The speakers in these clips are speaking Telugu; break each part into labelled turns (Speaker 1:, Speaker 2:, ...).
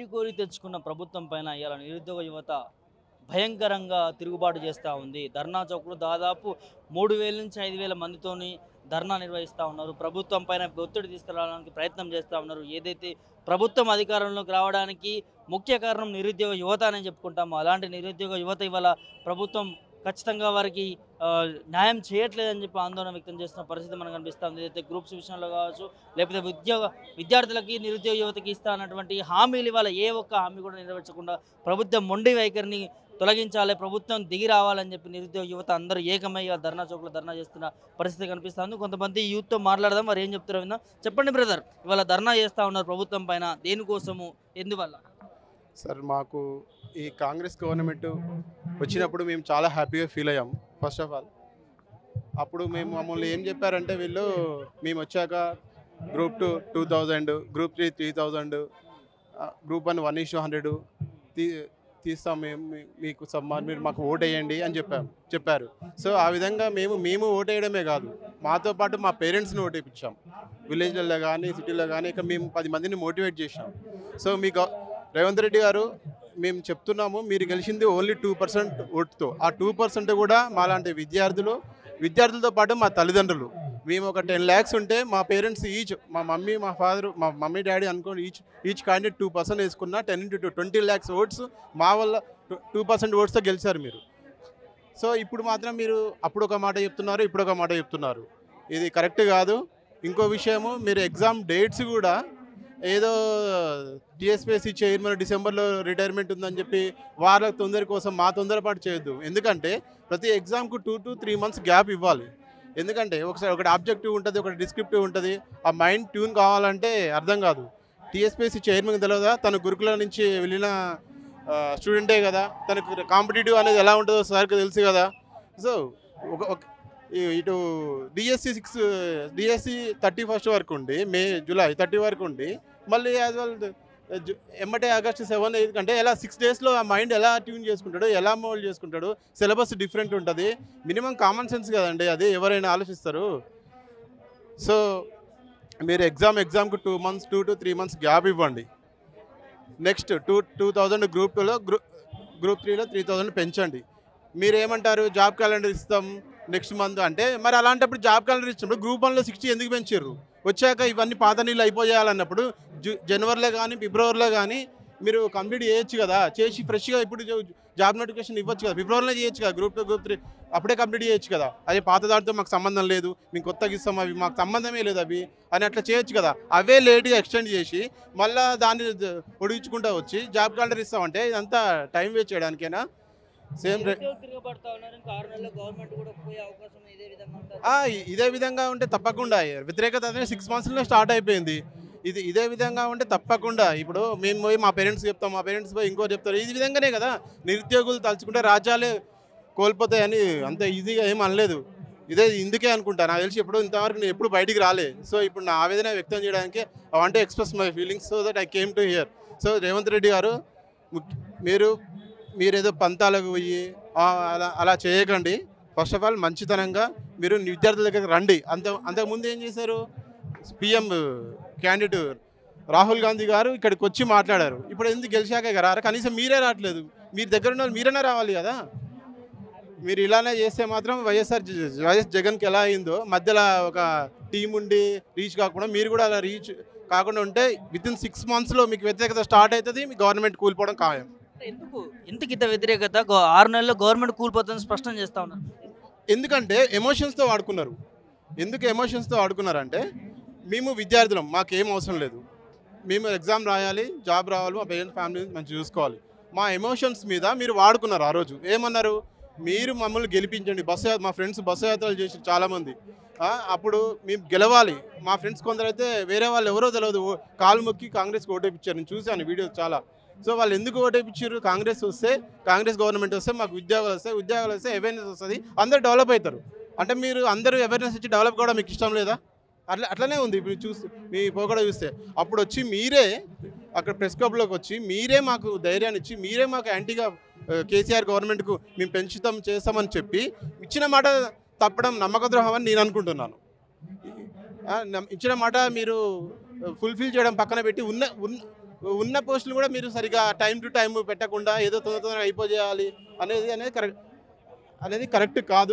Speaker 1: కోరి తెచ్చుకున్న ప్రభుత్వం పైన ఇవాళ నిరుద్యోగ యువత భయంకరంగా తిరుగుబాటు చేస్తూ ఉంది ధర్నా చౌక్లో దాదాపు మూడు వేల నుంచి ఐదు వేల మందితోని ధర్నా నిర్వహిస్తూ ఉన్నారు ప్రభుత్వం పైన ఒత్తిడి తీసుకురావడానికి ప్రయత్నం చేస్తూ ఉన్నారు ఏదైతే ప్రభుత్వం అధికారంలోకి రావడానికి ముఖ్య కారణం నిరుద్యోగ యువత అని చెప్పుకుంటాము అలాంటి నిరుద్యోగ యువత ఇవాళ ప్రభుత్వం ఖచ్చితంగా వారికి ఆ, న్యాయం చేయట్లేదని చెప్పి ఆందోళన వ్యక్తం చేస్తున్న పరిస్థితి మనకు కనిపిస్తుంది ఏదైతే గ్రూప్స్ విషయంలో కావచ్చు లేకపోతే ఉద్యోగ విద్యార్థులకి నిరుద్యోగ యువతకి ఇస్తా అన్నటువంటి హామీలు ఇవాళ ఏ ఒక్క హామీ కూడా నెరవేర్చకుండా ప్రభుత్వం మొండి వైఖరిని తొలగించాలి ప్రభుత్వం దిగి రావాలని చెప్పి నిరుద్యోగ యువత అందరూ ఏకమై ఇవాళ ధర్నా చౌక్లో ధర్నా చేస్తున్న పరిస్థితి కనిపిస్తుంది కొంతమంది యూత్తో మాట్లాడదాం వారు ఏం చెప్తారో విందాం చెప్పండి బ్రదర్ ఇవాళ ధర్నా చేస్తూ ఉన్నారు ప్రభుత్వం పైన దేనికోసము ఎందువల్ల
Speaker 2: సార్ మాకు ఈ కాంగ్రెస్ గవర్నమెంట్ వచ్చినప్పుడు మేము చాలా హ్యాపీగా ఫీల్ అయ్యాం ఫస్ట్ ఆఫ్ ఆల్ అప్పుడు మేము మమ్మల్ని ఏం చెప్పారంటే వీళ్ళు మేము వచ్చాక group two two thousand group three three thousand group one one issue hundred తీ తీస్తాం మేము మీ- మీకు సమ్మాన్ మీరు మాకు ఓట్ వేయండి అని చెప్పాం చెప్పారు సో ఆ విధంగా మేము మేము ఓట్ వేయడమే కాదు మాతో పాటు మా పేరెంట్స్ని ఓట్ వేయించాం విలేజ్లలో కానీ సిటీలో కానీ ఇక మేము పది మందిని మోటివేట్ చేసాం సో మీ గవ- రేవంత్ రెడ్డి గారు మేము చెప్తున్నాము మీరు గెలిచింది ఓన్లీ టూ పర్సెంట్ ఓటుతో ఆ టూ పర్సెంట్ కూడా మాలాంటి విద్యార్థులు విద్యార్థులతో పాటు మా తల్లిదండ్రులు మేము ఒక టెన్ ల్యాక్స్ ఉంటే మా పేరెంట్స్ ఈచ్ మా మమ్మీ మా ఫాదర్ మా మమ్మీ డాడీ అనుకోండి each each candidate two percent వేసుకున్న ten into two twenty lakhs votes మా వల్ల టూ పర్సెంట్ ఓట్స్తో గెలిచారు మీరు సో ఇప్పుడు మాత్రం మీరు అప్పుడు ఒక మాట చెప్తున్నారు ఇప్పుడు ఒక మాట చెప్తున్నారు ఇది కరెక్ట్ కాదు ఇంకో విషయము మీరు ఎగ్జామ్ డేట్స్ కూడా ఏదో టీఎస్పీఎస్సీ చైర్మన్ డిసెంబర్లో రిటైర్మెంట్ ఉందని చెప్పి వాళ్ళ తొందర కోసం మా తొందరపాటు చేయొద్దు ఎందుకంటే ప్రతి ఎగ్జామ్కు two to three months gap ఇవ్వాలి ఎందుకంటే ఒకసారి ఒకటి ఆబ్జెక్టివ్ ఉంటుంది ఒకటి డిస్క్రిప్టివ్ ఉంటుంది ఆ మైండ్ ట్యూన్ కావాలంటే అర్థం కాదు టీఎస్పీఎస్సీ చైర్మన్ తెలియదా తన గురుకుల నుంచి వెళ్ళిన స్టూడెంటే కదా తనకు కాంపిటేటివ్ అనేది ఎలా ఉంటుందో సార్కి తెలుసు కదా సో ఒక ఒక- ఈ- ఇటు DSC six DSC thirty first వరకు ఉండి మే జూలై థర్టీ వరకు ఉండి మళ్ళీ యాజ్ వెల్ ఎమ్మటే ఆగస్ట్ సెవెన్ ఎయిత్ అంటే ఎలా సిక్స్ డేస్లో ఆ మైండ్ ఎలా ట్యూన్ చేసుకుంటాడు ఎలా మోల్డ్ చేసుకుంటాడు సిలబస్ డిఫరెంట్ ఉంటుంది మినిమం కామన్ సెన్స్ కదండి అది ఎవరైనా ఆలోచిస్తారు సో మీరు ఎగ్జామ్ ఎగ్జామ్కి two months two to three months gap ఇవ్వండి next two two thousand group టూలో గ్రూప్ గ్రూప్ త్రీలో త్రీ థౌజండ్ పెంచండి మీరు ఏమంటారు జాబ్ క్యాలెండర్ ఇస్తాం నెక్స్ట్ మంత్ అంటే మరి అలాంటప్పుడు జాబ్ క్యాలెండర్ ఇచ్చినప్పుడు గ్రూప్ వన్లో సిక్స్టీ ఎందుకు పెంచారు వచ్చాక ఇవన్నీ పాత నీళ్ళు అయిపోయాలన్నప్పుడు జు జనవరిలో కానీ ఫిబ్రవరిలో కానీ మీరు కంప్లీట్ చేయొచ్చు కదా చేసి ఫ్రెష్గా ఇప్పుడు జో- జాబ్ నోటిఫికేషన్ ఇవ్వచ్చు కదా ఫిబ్రవరిలో చేయొచ్చు కదా గ్రూప్ టూ గ్రూప్ త్రీ అప్పుడే కంప్లీట్ చేయొచ్చు కదా అదే పాత దాంతో మాకు సంబంధం లేదు మేము కొత్తగా ఇస్తాం అవి మాకు సంబంధమే లేదు అవి అని అట్లా చేయొచ్చు కదా అవే లేట్గా ఎక్స్టెండ్ చేసి మళ్ళీ దాన్ని ద- పొడిగించుకుంటా వచ్చి జాబ్ క్యాలెండర్ ఇస్తామంటే ఇదంతా టైం వేస్ట్ చేయడానికేనా సేమ్ రే
Speaker 1: నిరుద్యోగులు తిరగబడతా ఉన్నారు ఇంకా ఆరు నెలల్లో గవర్నమెంట్ కూడా పోయే అవకాశం ఇదే విధంగా ఉంటుంది
Speaker 2: ఆ, ఇ- ఇదే విధంగా ఉంటే తప్పకుండా వ్యతిరేకత అనేది సిక్స్ మంత్స్లో స్టార్ట్ అయిపోయింది ఇది ఇదే విధంగా ఉంటే తప్పకుండా ఇప్పుడు మేము పోయి మా పేరెంట్స్ చెప్తాం మా పేరెంట్స్ పోయి ఇంకో చెప్తారు ఈ విధంగానే కదా నిరుద్యోగులు తలుచుకుంటే రాజ్యాలే కోల్పోతాయని అంత ఈజీగా ఏం అనలేదు ఇదే ఇందుకే అనుకుంటా నాకు తెలిసి ఎప్పుడు ఇంతవరకు నేను ఎప్పుడు బయటికి రాలే సో ఇప్పుడు నా ఆవేదన వ్యక్తం చేయడానికి I want express my feelings so that I came to here so Revanth Reddy garu ముఖ్య- మీరు మీరేదో పంతాలకు పోయి ఆ, అలా అలా చేయకండి ఫస్ట్ ఆఫ్ ఆల్ మంచితనంగా మీరు విద్యార్థుల దగ్గరికి రండి అంత అంతకుముందు ఏం చేశారు పిఎం క్యాండిడేట్ రాహుల్ గాంధీ గారు ఇక్కడికి వచ్చి మాట్లాడారు ఇప్పుడు ఎందుకు గెలిచాక ఇక రారు కనీసం మీరే రావట్లేదు మీరు దగ్గర ఉన్న వాళ్ళు మీరైనా రావాలి కదా మీరు ఇలానే చేస్తే మాత్రం వైఎస్ఆర్ జ- వైఎస్ జగన్కి ఎలా అయిందో మధ్యలో ఒక టీం ఉండి రీచ్ కాకుండా మీరు కూడా అలా రీచ్ కాకుండా ఉంటే విత్ ఇన్ సిక్స్ మంత్స్లో మీకు వ్యతిరేకత స్టార్ట్ అవుతుంది మీ గవర్నమెంట్ కూలిపోవడం ఖాయం
Speaker 1: ఎందుకు ఎందుకు ఇంత వ్యతిరేకత గో- ఆరు నెలల్లో గవర్నమెంట్ కూలిపోతుందని స్పష్టం చేస్తా ఉన్నారు
Speaker 2: ఎందుకంటే ఎమోషన్స్తో వాడుకున్నారు ఎందుకు ఎమోషన్స్తో వాడుకున్నారంటే మేము విద్యార్థులం మాకేం అవసరం లేదు మేము ఎగ్జామ్ రాయాలి జాబ్ రావాలి మా పేరెంట్ ఫ్యామిలీ మంచి చూసుకోవాలి మా ఎమోషన్స్ మీద మీరు వాడుకున్నారు ఆ రోజు ఏమన్నారు మీరు మమ్మల్ని గెలిపించండి బస్సు యా- మా ఫ్రెండ్స్ బస్సు యాత్రలు చేసి చాలామంది ఆ, అప్పుడు మేము గెలవాలి మా ఫ్రెండ్స్ కొందరైతే వేరే వాళ్ళు ఎవరో తెలియదు ఓ- కాలు మొక్కి కాంగ్రెస్కి ఓటేపించారు నేను చూశాను వీడియోస్ చాలా సో వాళ్ళు ఎందుకు ఓటేపించారు కాంగ్రెస్ వస్తే కాంగ్రెస్ గవర్నమెంట్ వస్తే మాకు ఉద్యోగాలు వస్తాయి ఉద్యోగాలు వస్తే అవేర్నెస్ వస్తుంది అందరూ డెవలప్ అవుతారు అంటే మీరు అందరూ అవేర్నెస్ ఇచ్చి డెవలప్ కూడా మీకు ఇష్టం లేదా అట్లా అట్లనే ఉంది ఇప్పుడు చూస్తే మీ పోగడ చూస్తే అప్పుడు వచ్చి మీరే అక్కడ ప్రెస్ క్లబ్లోకి వచ్చి మీరే మాకు ధైర్యాన్ని ఇచ్చి మీరే మాకు యాంటీగా ఆ, కేసీఆర్ గవర్నమెంట్కు మేము పెంచుతాం చేస్తామని చెప్పి ఇచ్చిన మాట తప్పడం నమ్మకద్రోహం అని నేను అనుకుంటున్నాను ఆ, నమ్- ఇచ్చిన మాట మీరు ఫుల్ఫిల్ చేయడం పక్కన పెట్టి ఉన్న ఉన్న ఉన్న పోస్టులు కూడా మీరు సరిగా టైం టు టైం పెట్టకుండా ఏదో తొందర తొందరగా అయిపోజేయాలి అనేది అనేది కరెక్ట్ అనేది కరెక్ట్ కాదు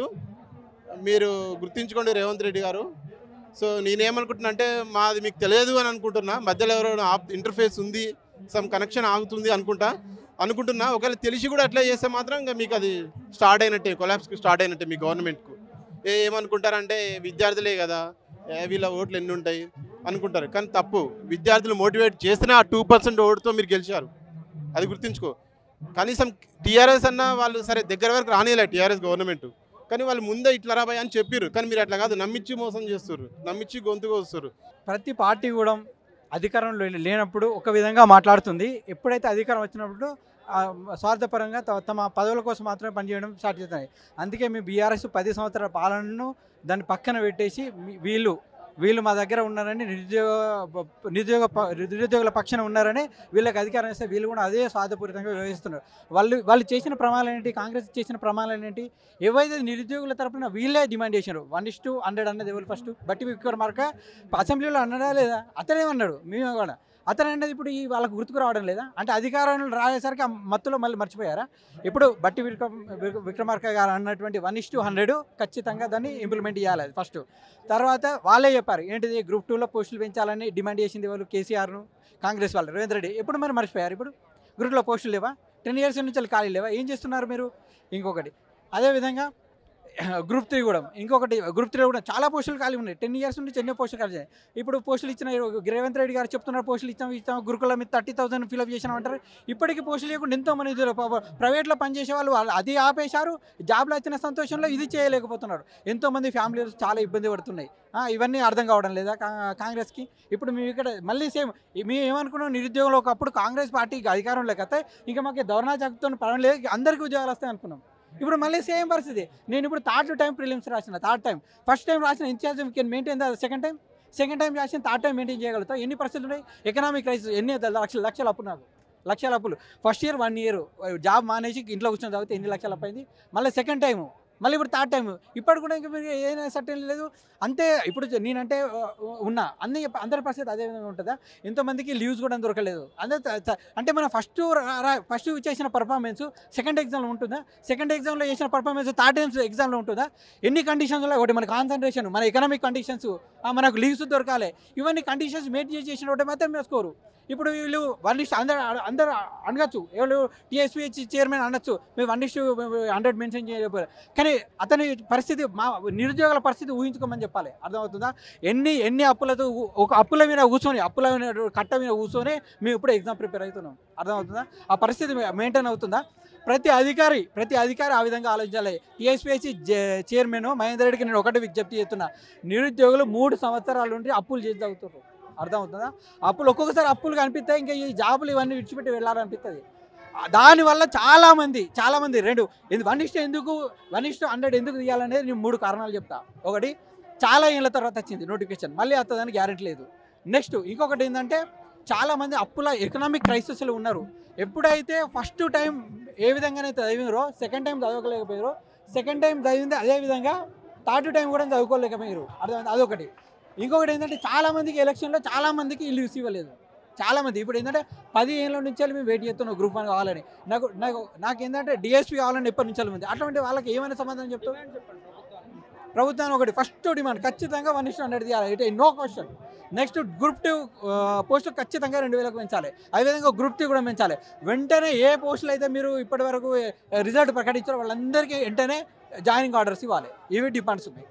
Speaker 2: మీరు గుర్తించుకోండి రేవంత్ రెడ్డి గారు సో నేనేమనుకుంటున్నా అంటే మాది మీకు తెలియదు అని అనుకుంటున్నా మధ్యలో ఎవరో ఇంటర్ఫేస్ ఉంది సమ్ కనెక్షన్ ఆగుతుంది అనుకుంటా అనుకుంటున్నా ఒకవేళ తెలిసి కూడా అట్లా చేస్తే మాత్రం ఇంకా మీకు అది స్టార్ట్ అయినట్టే కొలాబ్స్కి స్టార్ట్ అయినట్టే మీ గవర్నమెంట్కు ఏ ఏమనుకుంటారంటే విద్యార్థులే కదా ఏ వీళ్ళ ఓట్లు ఎన్ని ఉంటాయి అనుకుంటారు కానీ తప్పు విద్యార్థులు మోటివేట్ చేస్తేనే ఆ టూ పర్సెంట్ ఓటుతో మీరు గెలిచారు అది గుర్తుంచుకో కనీసం టీఆర్ఎస్ అన్న వాళ్ళు సరే దగ్గర వరకు రానిలే టీఆర్ఎస్ గవర్నమెంట్ కానీ వాళ్ళు ముందే ఇట్లా రాబాయి అని చెప్పారు కానీ మీరు అట్లా కాదు నమ్మించి మోసం చేస్తారు నమ్మించి గొంతుగా వస్తారు
Speaker 3: ప్రతి పార్టీ కూడా అధికారంలో లేనప్పుడు ఒక విధంగా మాట్లాడుతుంది ఎప్పుడైతే అధికారం వచ్చినప్పుడు ఆ, స్వార్థపరంగా త- తమ పదవుల కోసం మాత్రమే పనిచేయడం స్టార్ట్ చేస్తున్నాయి అందుకే మీ బీఆర్ఎస్ పది సంవత్సరాల పాలనను దాన్ని పక్కన పెట్టేసి మీ- వీళ్ళు వీళ్ళు మా దగ్గర ఉన్నారని నిరుద్యోగ నిరుద్యోగ ప- నిరుద్యోగుల పక్షాన ఉన్నారని వీళ్ళకి అధికారం ఇస్తే వీళ్ళు కూడా అదే స్వార్థపూరితంగా వ్యవహరిస్తున్నారు వాళ్ళు వాళ్ళు చేసిన ప్రమాణాలు ఏంటి కాంగ్రెస్ చేసిన ప్రమాణాలు ఏంటి ఏవైతే నిరుద్యోగుల తరపున వీళ్ళే డిమాండ్ చేశారు వన్ ఇస్ టూ హండ్రెడ్ అన్నది ఎవరు ఫస్ట్ బట్టి విక్రమార్క అసెంబ్లీలో అన్నాడా లేదా అతనేమన్నాడు మేము కూడా అతను అనేది ఇప్పుడు ఈ వాళ్ళకు గుర్తుకు రావడం లేదా అంటే అధికారంలో రాయేసరికి ఆ మత్తులో మళ్ళీ మర్చిపోయారా ఇప్పుడు బట్టి విక్రమ్ విక్ర- విక్రమార్క గారు అన్నటువంటి వన్ ఇస్ టూ హండ్రెడ్ ఖచ్చితంగా దాన్ని ఇంప్లిమెంట్ చేయాలి అది ఫస్ట్ తర్వాత వాళ్ళే చెప్పారు ఏంటిది గ్రూప్ టూలో పోస్టులు పెంచాలని డిమాండ్ చేసింది వాళ్ళు కేసీఆర్ను కాంగ్రెస్ వాళ్ళు రేవంత్ రెడ్డి ఎప్పుడు మరి మర్చిపోయారు ఇప్పుడు గ్రూప్లో పోస్టులు లేవా టెన్ ఇయర్స్ నుంచి వాళ్ళు ఖాళీ లేవా ఏం చేస్తున్నారు మీరు ఇంకొకటి అదేవిధంగా గ్రూప్ త్రీ కూడా ఇంకొకటి గ్రూప్ త్రీ కూడా చాలా పోస్టులు ఖాళీ ఉన్నాయి టెన్ ఇయర్స్ నుంచి ఎన్నో పోస్టులు ఖాళీ ఉన్నాయి ఇప్పుడు పోస్టులు ఇచ్చిన రేవంత్ రెడ్డి గారు చెప్తున్నారు పోస్టులు ఇచ్చాం ఇచ్చాం గురుకుల మీద థర్టీ థౌసండ్ ఫిల్అప్ చేసినామంటారు ఇప్పటికీ పోస్టులు లేకుండా ఎంతో మంది ఉద్యోగులు పాపం ప్రైవేట్లో పనిచేసే వాళ్ళు వాళ్ళు అది ఆపేశారు జాబ్లో వచ్చిన సంతోషంలో ఇది చేయలేకపోతున్నారు ఎంతో మంది ఫ్యామిలీస్ చాలా ఇబ్బంది పడుతున్నాయి ఆ, ఇవన్నీ అర్థం కావడం లేదా కా- కాంగ్రెస్కి ఇప్పుడు మేము ఇక్కడ మళ్ళీ సేమ్ మేము ఏమనుకున్నాం నిరుద్యోగంలో ఒకప్పుడు కాంగ్రెస్ పార్టీకి అధికారంలోకి వస్తే ఇంకా మాకు ధర్నా చక్కుతో పని లేదు అందరికీ ఉద్యోగాలు వస్తాయి అనుకున్నాం ఇప్పుడు మళ్ళీ సేమ్ పరిస్థితి నేను ఇప్పుడు థర్డ్ టైం ప్రిలిమ్స్ రాసిన థర్డ్ టైం ఫస్ట్ టైం రాసిన incharge can maintain the second time second time రాసిన థర్డ్ టైం మెయింటైన్ చేయగలుగుతా ఎన్ని పరిస్థితులు ఉన్నాయి ఎకనామిక్ క్రైసిస్ ఎన్ని లక్షల లక్షల అప్పు నాకు లక్షల అప్పులు first year one year job మానేసి ఇంట్లో కూర్చొని చదివితే ఎన్ని లక్షలు అప్పు అయింది మళ్ళీ సెకండ్ టైం మళ్ళీ ఇప్పుడు థర్డ్ టైం ఇప్పుడు కూడా ఇంకా మీరు ఏదైనా సర్టెన్ లేదు అంతే ఇప్పుడు నేనంటే ఆ, ఉన్నా అన్ని అందరి పరిస్థితి అదే విధంగా ఉంటుందా ఎంతోమందికి లీవ్స్ కూడా దొరకలేదు అందరూ త- త- అంటే మనం ఫస్ట్ ఫస్ట్ చేసిన పర్ఫార్మెన్స్ సెకండ్ ఎగ్జామ్లో ఉంటుందా సెకండ్ ఎగ్జామ్లో చేసిన పర్ఫార్మెన్స్ థర్డ్ టైమ్స్ ఎగ్జామ్లో ఉంటుందా ఎన్ని కండిషన్స్లో ఒకటి మన కాన్సన్ట్రేషన్ మన ఎకనామిక్ కండిషన్స్ మనకు లీవ్స్ దొరకాలి ఇవన్నీ కండిషన్స్ మేట్ చేసి చేసిన ఒకటి మాత్రం మీరు స్కోరు ఇప్పుడు వీళ్ళు వన్ ఇస్ట్ అందరు అందరు అనగచ్చు ఎవరు టీఎస్పీహెచ్ చైర్మన్ అనొచ్చు మేము వన్ ఇస్ట్ హండ్రెడ్ మెన్షన్ చేయలేకపోయారు కానీ అతని పరిస్థితి మా నిరుద్యోగుల పరిస్థితి ఊహించుకోమని చెప్పాలి అర్థమవుతుందా ఎన్ని ఎన్ని అప్పులతో ఊ- ఒక అప్పుల మీద కూర్చొని అప్పుల మీద కట్ట మీద కూర్చొని మేము ఇప్పుడు ఎగ్జామ్ ప్రిపేర్ అవుతున్నాం అర్థమవుతుందా ఆ పరిస్థితి మెయింటైన్ అవుతుందా ప్రతి అధికారి ప్రతి అధికారి ఆ విధంగా ఆలోచించాలి టీఎస్పీఎస్సీ చైర్మన్ మహేందర్ రెడ్డికి నేను ఒకటి విజ్ఞప్తి చేస్తున్నా నిరుద్యోగులు మూడు సంవత్సరాల నుండి అప్పులు చేసి తగ్గుతున్నారు అర్థమవుతుందా అప్పులు ఒక్కొక్కసారి అప్పులు కనిపిస్తాయి ఇంకా ఈ జాబులు ఇవన్నీ విడిచిపెట్టి వెళ్ళాలనిపిస్తుంది దానివల్ల చాలామంది చాలామంది రెండు వన్ ఇష్టం ఎందుకు వన్ ఇష్టం హండ్రెడ్ ఎందుకు తీయాలనేది నేను మూడు కారణాలు చెప్తా ఒకటి చాలా ఏళ్ళ తర్వాత వచ్చింది నోటిఫికేషన్ మళ్ళీ వస్తుందని గ్యారెంటీ లేదు నెక్స్ట్ ఇంకొకటి ఏంటంటే చాలామంది అప్పుల ఎకనామిక్ క్రైసిస్లో ఉన్నారు ఎప్పుడైతే ఫస్ట్ టైం ఏ విధంగానైతే చదివినారో సెకండ్ టైం చదవలేకపోయారో సెకండ్ టైం చదివింది అదే విధంగా థర్డ్ టైం కూడా చదువుకోలేకపోయారు అర్థమైంది అదొకటి ఇంకొకటి ఏంటంటే చాలా మందికి ఎలక్షన్లో చాలా మందికి ఇల్లు ఇవ్వలేదు చాలా మంది ఇప్పుడు ఏంటంటే పది ఏళ్ళ నుంచి వెళ్ళి మేము వెయిట్ చేస్తున్నాం గ్రూప్ వన్ కావాలని నాకు నాకు నాకు ఏంటంటే డిఎస్పీ కావాలని ఎప్పటి నుంచి ఉంది అటువంటి వాళ్ళకి ఏమైనా సమాధానం చెప్తావు ప్రభుత్వాన్ని ఒకటి ఫస్ట్ డిమాండ్ ఖచ్చితంగా వన్ ఇష్టం హండ్రెడ్ తీయాలి it no question next group two post ఖచ్చితంగా రెండు వేలకు పెంచాలి అదేవిధంగా గ్రూప్ టూ కూడా పెంచాలి వెంటనే ఏ పోస్టులు అయితే మీరు ఇప్పటి వరకు రిజల్ట్ ప్రకటించారో వాళ్ళందరికీ వెంటనే జాయినింగ్ ఆర్డర్స్ ఇవ్వాలి ఇవి డిమాండ్స్ ఉన్నాయి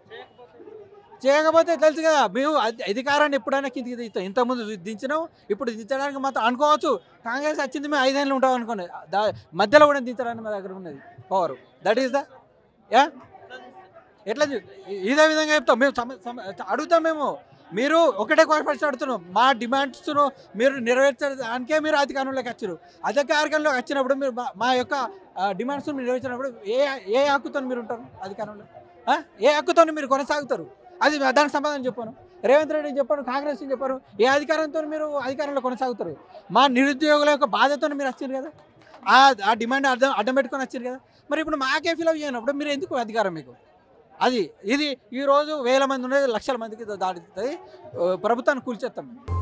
Speaker 3: చేయకపోతే తెలుసు కదా మేము అధి- అధికారాన్ని ఎప్పుడైనా కిందికి దిగుతాం ఇంతకుముందు దించినాం ఇప్పుడు దించడానికి మాత్రం అనుకోవచ్చు కాంగ్రెస్ వచ్చింది మేము ఐదేళ్ళు ఉంటాం అనుకోండి దా మధ్యలో కూడా దించడానికి మా దగ్గర ఉన్నది పవర్ దట్ ఈస్ ద యా ఎట్లా చూ- ఇదే విధంగా చెప్తాం మేము సమ- సమ- అడుగుతాం మేము మీరు ఒకటే క్వశ్చన్ అడుగుతున్నాం మా డిమాండ్స్ మీరు నెరవేర్చడానికే మీరు అధికారంలోకి వచ్చారు అధికారంలోకి వచ్చినప్పుడు మీరు మా- మా యొక్క డిమాండ్స్ మీరు నెరవేర్చినప్పుడు ఏ ఏ హక్కుతో మీరు ఉంటారు అధికారంలో ఆ? ఏ హక్కుతో మీరు కొనసాగుతారు అది దానికి సమాధానం చెప్పాను రేవంత్ రెడ్డి చెప్పాను కాంగ్రెస్ చెప్పారు ఏ అధికారంతో మీరు అధికారంలో కొనసాగుతారు మా నిరుద్యోగుల యొక్క బాధతో మీరు వచ్చారు కదా ఆ ఆ డిమాండ్ అడ్డం అడ్డం పెట్టుకొని వచ్చారు కదా మరి ఇప్పుడు మాకే ఫిలప్ చేయనప్పుడు మీరు ఎందుకు అధికారం మీకు అది ఇది ఈరోజు వేల మంది ఉండేది లక్షల మందికి దాడుతుంది ప్రభుత్వాన్ని కూల్చేస్తాం